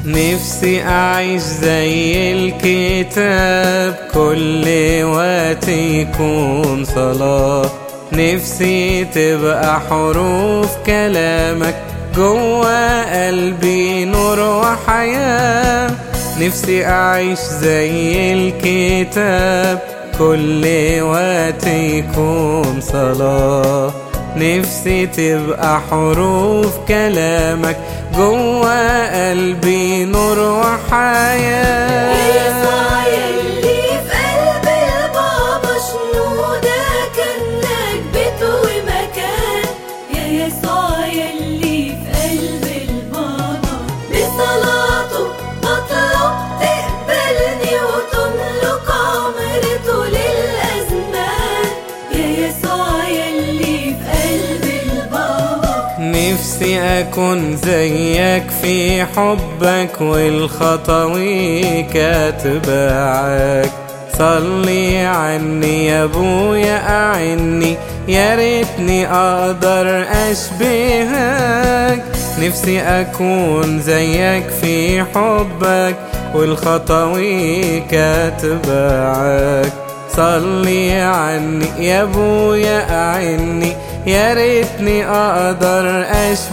نفسي أعيش زي الكتاب كل وقت يكون صلاة نفسي تبقى حروف كلامك جوا قلبي نور وحياة نفسي أعيش زي الكتاب كل وقت يكون صلاة نفسي تبقى حروف كلامك جوا قلبي نور وحياة يسوع يلي في قلب البابا شنودة كان لك بيت ومكان يا يسوع يلي في قلب البابا بصلاته بطلب تقبلني وتملك عمري طول الأزمان يا يسوع يلي في قلب البابا نفسي أكون زيك في حبك والخطوي كاتبعك صلي عني يا ابويا أعني يا ريتني أقدر أشبهك نفسي أكون زيك في حبك والخطوي كاتبعك صلي عني يا ابويا أعني يا ريتني اقدر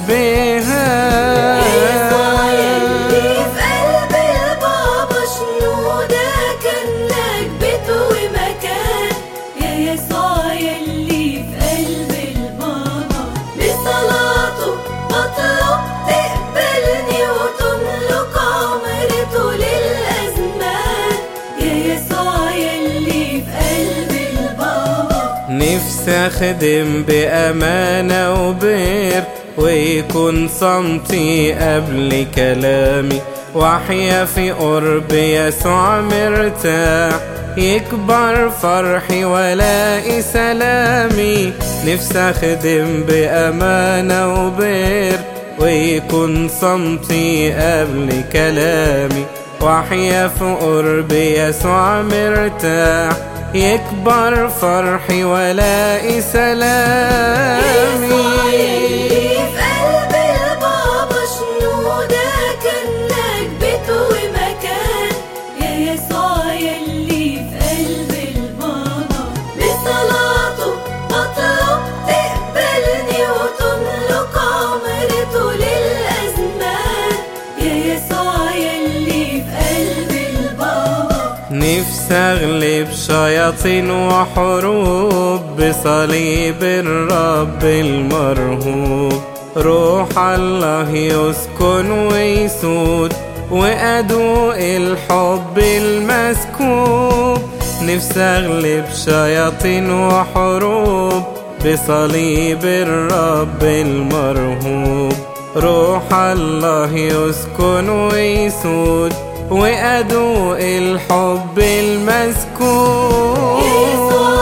اشبهك يسوع يلي في قلب البابا شنودة كان لك بيت ومكان يا يسوع يلي في قلب البابا بصلاته بطلب تقبلني وتملك عمري طول الأزمان يا يسوع يلي في قلب البابا نفسي اخدم بامانه وبر ويكون صمتي قبل كلامي واحيا في قرب يسوع مرتاح يكبر فرحي والاقي سلامي نفسي اخدم بامانه وبر ويكون صمتي قبل كلامي واحيا في قرب يسوع مرتاح يكبر فرحي والاقي سلامي يسوع يلي في قلب البابا شنودة كان لك بيت ومكان يا يسوع يلي في قلب البابا بصلاته بطلب تقبلني وتملك عمري طول الأزمان يا يسوع يلي في قلب البابا نفسي اغلب شياطين وحروب بصليب الرب المرهوب روح الله يسكن ويسود وادوق الحب المسكوب نفسي اغلب شياطين وحروب بصليب الرب المرهوب روح الله يسكن ويسود وأدوق الحب المسكون يسوع